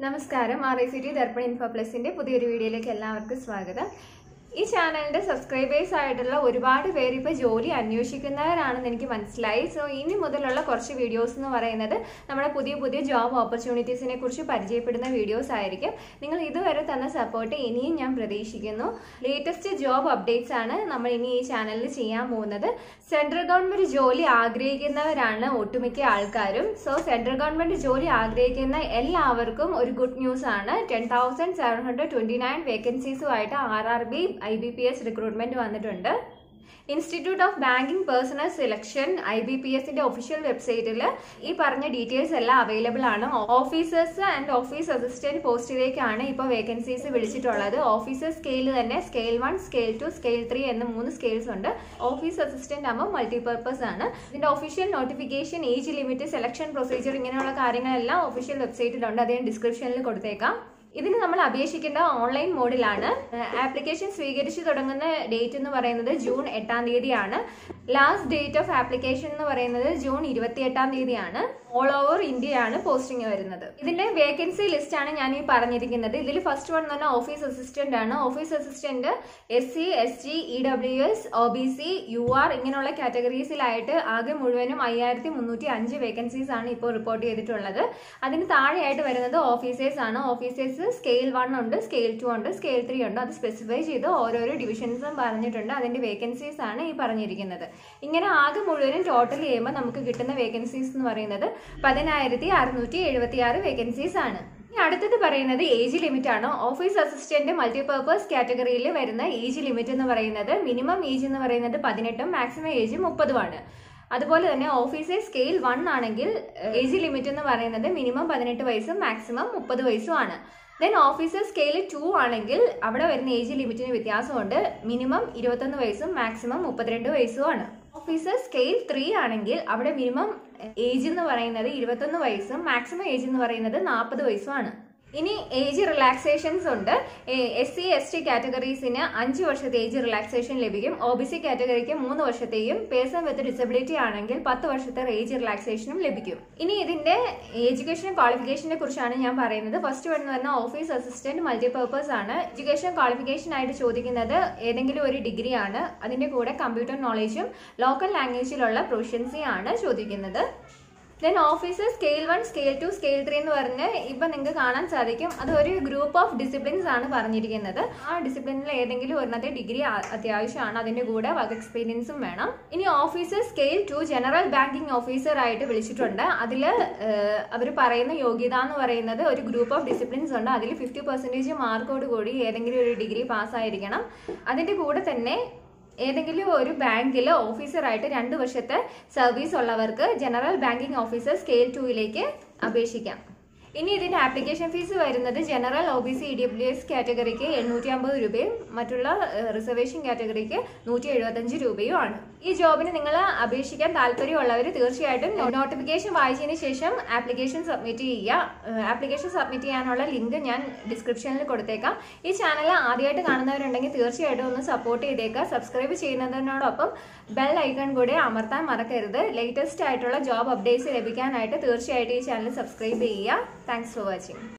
നമസ്കാരം R I C T Darpan info പ്ലസിന്റെ പുതിയൊരു വീഡിയോയിലേക്ക് എല്ലാവർക്കും സ്വാഗതം ഈ ചാനലിന്റെ സബ്സ്ക്രൈബേഴ്സ് ആയിട്ടുള്ള ഒരുപാട് പേര് ഇപ്പോൾ ജോലി അന്വേഷിക്കുന്നവരാണെന്ന് എനിക്ക് മനസ്സിലായി സോ ഇനി മുതലുള്ള കുറച്ച് വീഡിയോസ് എന്ന് പറയുന്നത് നമ്മുടെ പുതിയ പുതിയ ജോബ് ഓപ്പർച്യൂണിറ്റീസിനെ കുറിച്ച് പരിചയപ്പെടുന്ന വീഡിയോസ് ആയിരിക്കും നിങ്ങൾ ഇതുവരെ തന്ന സപ്പോർട്ട് ഇനിയും ഞാൻ പ്രതീക്ഷിക്കുന്നു ലേറ്റസ്റ്റ് ജോബ് അപ്ഡേറ്റ്സ് ആണ് നമ്മൾ ഇനി ഈ ചാനലിൽ ചെയ്യാൻ പോകുന്നത് സെൻട്രൽ ഗവൺമെന്റ് ജോലി ആഗ്രഹിക്കുന്നവരാണ് ഒട്ടുമിക്ക ആൾക്കാരും സോ സെൻട്രൽ ഗവൺമെന്റ് ജോലി ആഗ്രഹിക്കുന്ന എല്ലാവർക്കും ഒരു ഗുഡ് ന്യൂസ് ആണ് ten thousand seven hundred twenty nine വേക്കൻസീസുമായിട്ട് R R B I B P S recruitment വന്നിട്ടുണ്ട് institute of banking personnel selection I B P എസിന്റെ ഒഫീഷ്യൽ വെബ്സൈറ്റിൽ ഈ പറഞ്ഞ ഡീറ്റെയിൽസ് എല്ലാം അവൈലബിൾ ആണ് ഓഫീസേഴ്സ് ആൻഡ് ഓഫീസ് അസിസ്റ്റന്റ് പോസ്റ്റിലേക്കാണ് ഇപ്പോൾ വേക്കൻസീസ് വിളിച്ചിട്ടുള്ളത് ഓഫീസർ സ്കെയിൽ തന്നെ scale one scale two scale three എന്ന മൂന്ന് സ്കെയിൽസ് ഉണ്ട് ഓഫീസ് അസിസ്റ്റന്റ് ആകുമ്പോൾ മൾട്ടിപർപ്പസ് ആണ് ഇതിന്റെ official notification age limit selection procedure ഇങ്ങനെയുള്ള കാര്യങ്ങളെല്ലാം ഒഫീഷ്യൽ വെബ്സൈറ്റിലുണ്ട് അത് ഞാൻ ഡിസ്ക്രിപ്ഷനിൽ കൊടുത്തേക്കാം ഇതിന് നമ്മൾ അപേക്ഷിക്കേണ്ട ഓൺലൈൻ മോഡിലാണ് ആപ്ലിക്കേഷൻ സ്വീകരിച്ചു തുടങ്ങുന്ന ഡേറ്റ് എന്ന് പറയുന്നത് ജൂൺ എട്ടാം തീയതിയാണ് ലാസ്റ്റ് ഡേറ്റ് ഓഫ് ആപ്ലിക്കേഷൻ എന്ന് പറയുന്നത് ജൂൺ ഇരുപത്തി എട്ടാം തീയതിയാണ് ഓൾ ഓവർ ഇന്ത്യയാണ് പോസ്റ്റിംഗ് വരുന്നത് ഇതിന്റെ വേക്കൻസി ലിസ്റ്റ് ആണ് ഞാൻ ഈ പറഞ്ഞിരിക്കുന്നത് ഇതിൽ ഫസ്റ്റ് വൺ എന്ന് പറഞ്ഞാൽ ഓഫീസ് അസിസ്റ്റന്റ് ആണ് office assistant S C S T E W S O B C U R ഇങ്ങനെയുള്ള കാറ്റഗറീസിലായിട്ട് ആകെ മുഴുവനും അയ്യായിരത്തി മുന്നൂറ്റി അഞ്ച് വേക്കൻസീസ് ആണ് ഇപ്പോൾ റിപ്പോർട്ട് ചെയ്തിട്ടുള്ളത് അതിന് താഴെയായിട്ട് വരുന്നത് ഓഫീസേഴ്സ് ആണ് ഓഫീസേഴ്സ് സ്കെയിൽ വൺ ഉണ്ട് സ്കെയിൽ ടു ഉണ്ട് സ്കെയിൽ ത്രീ ഉണ്ട് അത് സ്പെസിഫൈ ചെയ്ത് ഓരോരോ ഡിവിഷൻസും പറഞ്ഞിട്ടുണ്ട് അതിന്റെ വേക്കൻസീസ് ആണ് ഈ പറഞ്ഞിരിക്കുന്നത് ഇങ്ങനെ ആകെ മുഴുവനും ടോട്ടൽ ചെയ്യുമ്പോൾ നമുക്ക് കിട്ടുന്ന വേക്കൻസീസ് എന്ന് പറയുന്നത് പതിനായിരത്തി അറുന്നൂറ്റി എഴുപത്തി ആറ് വേക്കൻസീസ് ആണ് ഇനി അടുത്തത് പറയുന്നത് ഏജ് ലിമിറ്റ് ആണ് ഓഫീസ് അസിസ്റ്റന്റ് മൾട്ടിപർപ്പസ് കാറ്റഗറിയിൽ വരുന്ന ഏജ് ലിമിറ്റ് എന്ന് പറയുന്നത് മിനിമം ഏജ് എന്ന് പറയുന്നത് പതിനെട്ടും മാക്സിമം ഏജ് മുപ്പതുമാണ് അതുപോലെ തന്നെ ഓഫീസർ സ്കെയിൽ വൺ ആണെങ്കിൽ ഏജ് ലിമിറ്റ് എന്ന് പറയുന്നത് മിനിമം പതിനെട്ട് വയസ്സും മാക്സിമം മുപ്പത് വയസ്സുമാണ് ദെൻ ഓഫീസർ സ്കെയിൽ ടു ആണെങ്കിൽ അവിടെ വരുന്ന ഏജ് ലിമിറ്റിന് വ്യത്യാസമുണ്ട് മിനിമം ഇരുപത്തൊന്ന് വയസ്സും മാക്സിമം മുപ്പത്തിരണ്ട് വയസ്സുമാണ് ഓഫീസർ സ്കെയിൽ ത്രീ ആണെങ്കിൽ അവിടെ മിനിമം ഏജ് എന്ന് പറയുന്നത് ഇരുപത്തൊന്ന് വയസ്സും മാക്സിമം ഏജ് എന്ന് പറയുന്നത് നാൽപ്പത് വയസ്സുമാണ് ഇനി ഏജ് റിലാക്സേഷൻസ് ഉണ്ട് എസ് സി എസ് ടി കാറ്റഗറീസിന് അഞ്ച് വർഷത്തെ ഏജ് റിലാക്സേഷൻ ലഭിക്കും ഒ ബി സി കാറ്റഗറിക്ക് മൂന്ന് വർഷത്തെയും പേഴ്സൺ വിത്ത് ഡിസബിലിറ്റി ആണെങ്കിൽ പത്ത് വർഷത്തെ ഏജ് റിലാക്സേഷനും ലഭിക്കും ഇനി ഇതിന്റെ എഡ്യൂക്കേഷൻ ക്വാളിഫിക്കേഷനെ കുറിച്ചാണ് ഞാൻ പറയുന്നത് ഫസ്റ്റ് വൺ എന്ന് പറഞ്ഞാൽ ഓഫീസ് അസിസ്റ്റന്റ് മൾട്ടിപർപ്പസ് ആണ് എഡ്യൂക്കേഷൻ ക്വാളിഫിക്കേഷൻ ആയിട്ട് ചോദിക്കുന്നത് ഏതെങ്കിലും ഒരു ഡിഗ്രി ആണ് അതിന്റെ കൂടെ കമ്പ്യൂട്ടർ നോളേജും ലോക്കൽ ലാംഗ്വേജിലുള്ള പ്രൊഫഷൻസി ആണ് ചോദിക്കുന്നത് then officer scale one scale two scale three എന്ന് പറഞ്ഞ് ഇപ്പം നിങ്ങൾക്ക് കാണാൻ സാധിക്കും അത് ഒരു ഗ്രൂപ്പ് ഓഫ് ഡിസിപ്ലിൻസ് ആണ് പറഞ്ഞിരിക്കുന്നത് ആ ഡിസിപ്ലിനിൽ ഏതെങ്കിലും ഒരെണ്ണത്തെ ഡിഗ്രി അത്യാവശ്യമാണ് അതിന്റെ കൂടെ വർക്ക് എക്സ്പീരിയൻസും വേണം ഇനി officer scale two general banking officer ആയിട്ട് വിളിച്ചിട്ടുണ്ട് അതിൽ അവർ പറയുന്ന യോഗ്യത എന്ന് പറയുന്നത് ഒരു ഗ്രൂപ്പ് ഓഫ് ഡിസിപ്ലിൻസ് ഉണ്ട് അതിൽ ഫിഫ്റ്റി പെർസെൻറ്റേജ് മാർക്കോട് കൂടി ഏതെങ്കിലും ഒരു ഡിഗ്രി പാസ്സായിരിക്കണം അതിന്റെ കൂടെ തന്നെ ഏതെങ്കിലും ഒരു ബാങ്കിൽ ഓഫീസറായിട്ട് രണ്ട് വർഷത്തെ സർവീസ് ഉള്ളവർക്ക് ജനറൽ ബാങ്കിങ് ഓഫീസർ സ്കെയിൽ ടൂയിലേക്ക് അപേക്ഷിക്കാം ഇനി ഇതിന്റെ ആപ്ലിക്കേഷൻ ഫീസ് വരുന്നത് general O B C E W S കാറ്റഗറിക്ക് എണ്ണൂറ്റി അമ്പത് രൂപയും മറ്റുള്ള റിസർവേഷൻ കാറ്റഗറിക്ക് നൂറ്റി എഴുപത്തഞ്ച് രൂപയും ആണ് ഈ ജോബിന് നിങ്ങൾ അപേക്ഷിക്കാൻ താല്പര്യമുള്ളവർ തീർച്ചയായിട്ടും നോട്ടിഫിക്കേഷൻ വായിച്ചതിന് ശേഷം ആപ്ലിക്കേഷൻ സബ്മിറ്റ് ചെയ്യുക ആപ്ലിക്കേഷൻ സബ്മിറ്റ് ചെയ്യാനുള്ള ലിങ്ക് ഞാൻ ഡിസ്ക്രിപ്ഷനിൽ കൊടുത്തേക്കാം ഈ ചാനൽ ആദ്യമായിട്ട് കാണുന്നവരുണ്ടെങ്കിൽ തീർച്ചയായിട്ടും ഒന്ന് സപ്പോർട്ട് ചെയ്തേക്കുക സബ്സ്ക്രൈബ് ചെയ്യുന്നതിനോടൊപ്പം ബെൽ ഐക്കൺ കൂടെ അമർത്താൻ മറക്കരുത് ലേറ്റസ്റ്റ് ആയിട്ടുള്ള ജോബ് അപ്ഡേറ്റ്സ് ലഭിക്കാനായിട്ട് തീർച്ചയായിട്ടും ഈ ചാനൽ സബ്സ്ക്രൈബ് ചെയ്യുക താങ്ക്സ് ഫോർ വാച്ചിങ്